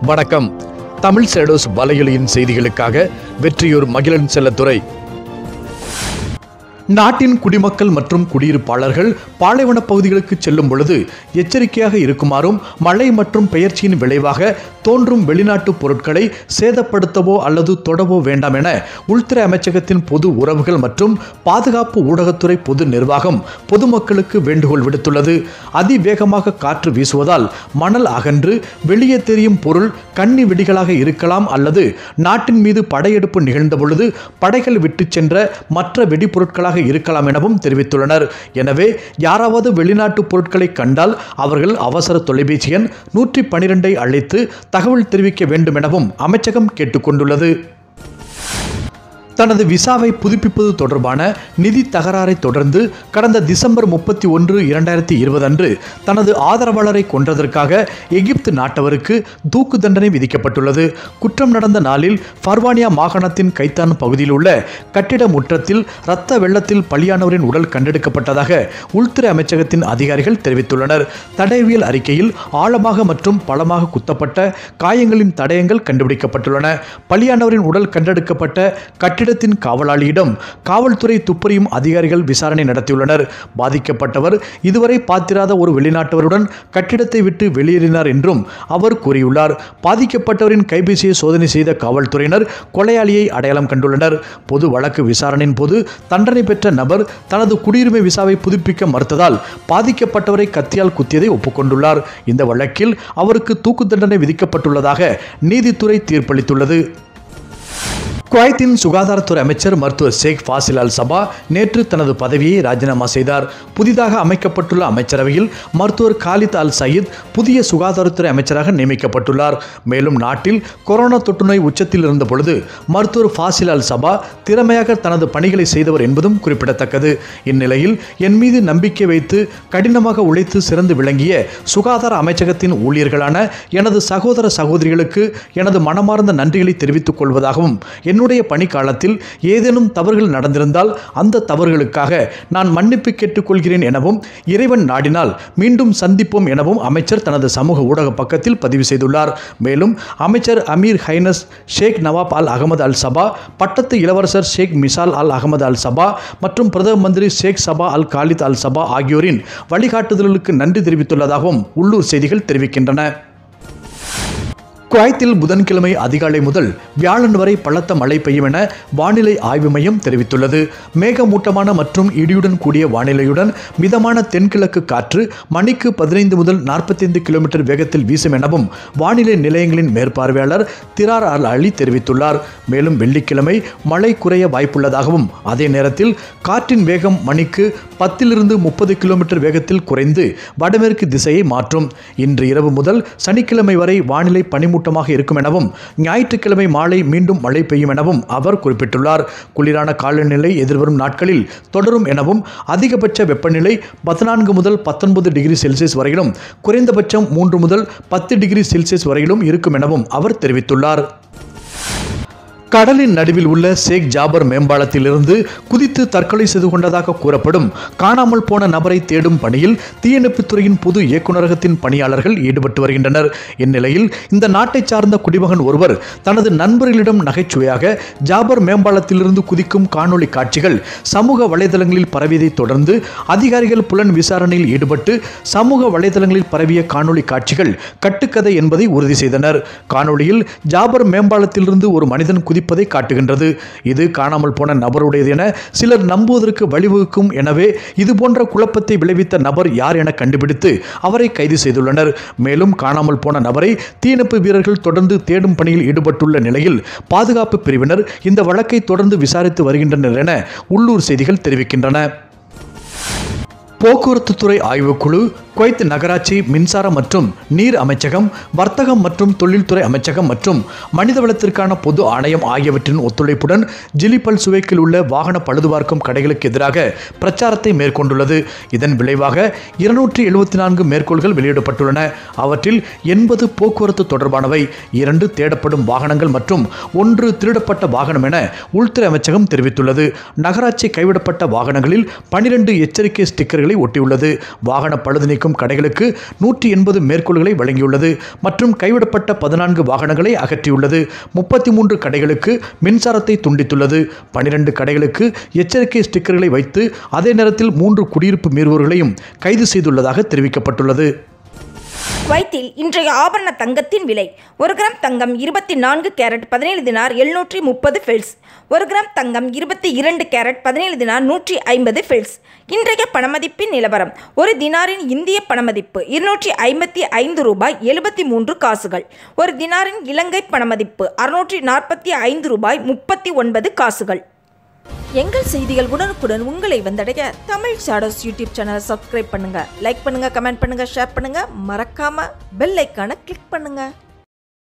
வணக்கம் தமிழ் சேடோஸ் வலையொலியின் செய்திகளுக்காக வெற்றியூர் மகிழன் செல்லத்துறை நாட்டின் குடிமக்கள் மற்றும் குடியிருப்பாளர்கள் பாலைவன பகுதிகளுக்கு செல்லும் பொழுது எச்சரிக்கையாக இருக்குமாறும் மழை மற்றும் பெயர்ச்சியின் விளைவாக தோன்றும் வெளிநாட்டு பொருட்களை சேதப்படுத்தவோ அல்லது தொடவோ வேண்டாம் என உள்துறை அமைச்சகத்தின் பொது உறவுகள் மற்றும் பாதுகாப்பு ஊடகத்துறை பொது நிர்வாகம் பொதுமக்களுக்கு வேண்டுகோள் விடுத்துள்ளது அதிவேகமாக காற்று வீசுவதால் மணல் அகன்று வெளியே தெரியும் பொருள் கன்னி வெடிகளாக இருக்கலாம் அல்லது நாட்டின் மீது படையெடுப்பு நிகழ்ந்த பொழுது படைகள் விட்டுச் சென்ற மற்ற வெடிபொருட்களாக இருக்கலாம் எனவும் தெரிவித்துள்ளனர் எனவே யாராவது வெளிநாட்டு பொருட்களை கண்டால் அவர்கள் அவசர தொலைபேசி எண் நூற்றி பனிரெண்டை அழைத்து தகவல் தெரிவிக்க வேண்டும் எனவும் அமைச்சகம் கேட்டுக்கொண்டுள்ளது தனது விசாவை புதுப்பிப்பது தொடர்பான நிதி தகராறை தொடர்ந்து கடந்த டிசம்பர் முப்பத்தி ஒன்று இரண்டாயிரத்தி இருபது அன்று தனது ஆதரவாளரை கொன்றதற்காக எகிப்து நாட்டவருக்கு தூக்கு தண்டனை விதிக்கப்பட்டுள்ளது குற்றம் நடந்த நாளில் பர்வானியா மாகாணத்தின் கைத்தான் பகுதியில் உள்ள கட்டிட முற்றத்தில் இரத்த வெள்ளத்தில் பலியானவரின் உடல் கண்டெடுக்கப்பட்டதாக உள்துறை அமைச்சகத்தின் அதிகாரிகள் தெரிவித்துள்ளனர் தடயவியல் அறிக்கையில் ஆழமாக மற்றும் பலமாக குத்தப்பட்ட காயங்களின் தடயங்கள் கண்டுபிடிக்கப்பட்டுள்ளன பலியானவரின் உடல் கண்டெடுக்கப்பட்ட கட்டிடத்தின் காவலாளியிடம் காவல்துறை துப்பறியும் அதிகாரிகள் விசாரணை நடத்தியுள்ளனர் பாதிக்கப்பட்டவர் இதுவரை பார்த்திராத ஒரு வெளிநாட்டவருடன் கட்டிடத்தை விட்டு வெளியேறினார் என்றும் அவர் கூறியுள்ளார் பாதிக்கப்பட்டவரின் கைபேசியை சோதனை செய்த காவல்துறையினர் கொலையாளியை அடையாளம் கண்டுள்ளனர் பொது வழக்கு விசாரணையின் போது தண்டனை பெற்ற நபர் தனது குடியுரிமை விசாவை புதுப்பிக்க மறுத்ததால் பாதிக்கப்பட்டவரை கத்தியால் குத்தியதை ஒப்புக்கொண்டுள்ளார் இந்த வழக்கில் அவருக்கு தூக்கு தண்டனை விதிக்கப்பட்டுள்ளதாக நீதித்துறை தீர்ப்பளித்துள்ளது குவைத்தின் சுகாதாரத்துறை அமைச்சர் மருத்துவர் ஷேக் ஃபாசில் அல் சபா நேற்று தனது பதவியை ராஜினாமா செய்தார் புதிதாக அமைக்கப்பட்டுள்ள அமைச்சரவையில் மருத்துவர் காலித் அல் சயீத் புதிய சுகாதாரத்துறை அமைச்சராக நியமிக்கப்பட்டுள்ளார் மேலும் நாட்டில் கொரோனா தொற்றுநோய் உச்சத்தில் இருந்த பொழுது மருத்துவர் ஃபாசில் அல் சபா திறமையாக தனது பணிகளை செய்தவர் என்பதும் குறிப்பிடத்தக்கது இந்நிலையில் என் மீது நம்பிக்கை வைத்து கடினமாக உழைத்து சிறந்து விளங்கிய சுகாதார அமைச்சகத்தின் ஊழியர்களான எனது சகோதர சகோதரிகளுக்கு எனது மனமார்ந்த நன்றிகளை தெரிவித்துக் கொள்வதாகவும் என்னுடைய பணிக்காலத்தில் ஏதேனும் தவறுகள் நடந்திருந்தால் அந்த தவறுகளுக்காக நான் மன்னிப்பு கேட்டுக்கொள்கிறேன் எனவும் இறைவன் நாடினால் மீண்டும் சந்திப்போம் எனவும் அமைச்சர் தனது சமூக ஊடக பக்கத்தில் பதிவு செய்துள்ளார் மேலும் அமைச்சர் Amir Highness Sheikh Nawaf Al Ahmad Al Sabah பட்டத்து இளவரசர் ஷேக் மிசால் அல் அகமது அல் சபா மற்றும் பிரதம மந்திரி ஷேக் சபா அல் காலித் அல் சபா ஆகியோரின் வழிகாட்டுதல்களுக்கு நன்றி தெரிவித்துள்ளதாகவும் உள்ளூர் செய்திகள் தெரிவிக்கின்றன குவைத்தில் புதன்கிழமை அதிகாலை முதல் வியாழன் வரை பலத்த மழை பெய்யும் என வானிலை ஆய்வு மையம் தெரிவித்துள்ளது மேகமூட்டமான மற்றும் இடியுடன் கூடிய வானிலையுடன் மிதமான தென்கிழக்கு காற்று மணிக்கு பதினைந்து முதல் நாற்பத்தைந்து கிலோமீட்டர் வேகத்தில் வீசும் எனவும் வானிலை நிலையங்களின் மேற்பார்வையாளர் திரார் அல் அலி தெரிவித்துள்ளார் மேலும் வெள்ளிக்கிழமை மழை குறைய வாய்ப்புள்ளதாகவும் அதே நேரத்தில் காற்றின் வேகம் மணிக்கு பத்திலிருந்து முப்பது கிலோமீட்டர் வேகத்தில் குறைந்து வடமேற்கு திசையை மாற்றும் இன்று இரவு முதல் சனிக்கிழமை வரை வானிலை பனிமூட்டமாக இருக்கும் எனவும் ஞாயிற்றுக்கிழமை மாலை மீண்டும் மழை பெய்யும் எனவும் அவர் குறிப்பிட்டுள்ளார் குளிரான காலநிலை எதிர்வரும் நாட்களில் தொடரும் எனவும் அதிகபட்ச வெப்பநிலை பதினான்கு முதல் பத்தொன்பது டிகிரி செல்சியஸ் வரையிலும் குறைந்தபட்சம் மூன்று முதல் பத்து டிகிரி செல்சியஸ் வரையிலும் இருக்கும் எனவும் அவர் தெரிவித்துள்ளார் கடலின் நடுவில் உள்ள ஷேக் ஜாபர் மேம்பாலத்திலிருந்து குதித்து தற்கொலை செய்து கொண்டதாக கூறப்படும் காணாமல் போன நபரை தேடும் பணியில் தீயணைப்புத்துறையின் பொது இயக்குநரகத்தின் பணியாளர்கள் ஈடுபட்டு வருகின்றனர் இந்நிலையில் இந்த நாட்டை சார்ந்த குடிமகன் ஒருவர் தனது நண்பர்களிடம் நகைச்சுவையாக ஜாபர் மேம்பாலத்திலிருந்து குதிக்கும் காணொளி காட்சிகள் சமூக வலைதளங்களில் பரவியதை தொடர்ந்து அதிகாரிகள் புலன் விசாரணையில் ஈடுபட்டு சமூக வலைதளங்களில் பரவிய காணொளி காட்சிகள் கட்டுக்கதை என்பதை உறுதி செய்தனர் காணொளியில் ஜாபர் மேம்பாலத்திலிருந்து ஒரு மனிதன் குதிப்பதை காட்டுகின்றது இது காணாமல் போன நபருடையது என சிலர் நம்புவதற்கு வழிவகுக்கும் எனவே இது போன்ற குழப்பத்தை விளைவித்த நபர் யார் என கண்டுபிடித்து அவரை கைது செய்துள்ளனர் மேலும் காணாமல் போன நபரை தீயணைப்பு வீரர்கள் தொடர்ந்து தேடும் பணியில் ஈடுபட்டுள்ள நிலையில் பாதுகாப்பு பிரிவினர் இந்த வழக்கை தொடர்ந்து விசாரித்து வருகின்றனர் என உள்ளூர் செய்திகள் தெரிவிக்கின்றன போக்குவரத்து துறை ஆய்வுக்குழு குவைத் நகராட்சி மின்சார மற்றும் நீர் அமைச்சகம் வர்த்தகம் மற்றும் தொழில்துறை அமைச்சகம் மற்றும் மனிதவளத்திற்கான பொது ஆணையம் ஆகியவற்றின் ஒத்துழைப்புடன் ஜிலிபல் சுவைக்கில் உள்ள வாகன பழுதுபார்க்கும் கடைகளுக்கு எதிராக பிரச்சாரத்தை மேற்கொண்டுள்ளது இதன் விளைவாக இருநூற்றி எழுபத்தி நான்கு மேற்கோள்கள் வெளியிடப்பட்டுள்ளன அவற்றில் எண்பது போக்குவரத்து தொடர்பானவை இரண்டு தேடப்படும் வாகனங்கள் மற்றும் ஒன்று திருடப்பட்ட வாகனம் என உள்துறை அமைச்சகம் தெரிவித்துள்ளது நகராட்சி கைவிடப்பட்ட வாகனங்களில் பனிரெண்டு எச்சரிக்கை ஸ்டிக்கர்களை ஒட்டியுள்ளது வாகன பழுது நீக்க இருக்கும் கடைகளுக்கு நூற்றி எண்பது மேற்கோள்களை வழங்கியுள்ளது மற்றும் கைவிடப்பட்ட பதினான்கு வாகனங்களை அகற்றியுள்ளது முப்பத்தி மூன்று கடைகளுக்கு மின்சாரத்தை துண்டித்துள்ளது பனிரெண்டு கடைகளுக்கு எச்சரிக்கை ஸ்டிக்கர்களை வைத்து அதே நேரத்தில் மூன்று குடியிருப்பு மீறுவோர்களையும் கைது செய்துள்ளதாக தெரிவிக்கப்பட்டுள்ளது குவைத்தில் இன்றைய ஆபரண தங்கத்தின் விலை ஒரு கிராம் தங்கம் இருபத்தி நான்கு கேரட் பதினேழு தினார் எழுநூற்றி முப்பது ஃபில்ஸ் ஒரு கிராம் தங்கம் இருபத்தி இரண்டு கேரட் பதினேழு தினார் நூற்றி ஐம்பது ஃபில்ஸ் இன்றைய பணமதிப்பின் நிலவரம் ஒரு தினாரின் இந்திய பணமதிப்பு இருநூற்றி ஐம்பத்தி ஐந்து ரூபாய் எழுபத்தி மூன்று காசுகள் ஒரு தினாரின் இலங்கை பணமதிப்பு அறுநூற்றி நாற்பத்தி ஐந்து ரூபாய் முப்பத்தி ஒன்பது காசுகள் எங்கள் செய்திகள் உடனுக்குடன் உங்களை வந்தடைய தமிழ் ஷாடோஸ் யூடியூப் சேனலை சப்ஸ்கிரைப் பண்ணுங்க லைக் பண்ணுங்க கமெண்ட் பண்ணுங்க ஷேர் பண்ணுங்க மறக்காம பெல் ஐக்கானை கிளிக் பண்ணுங்க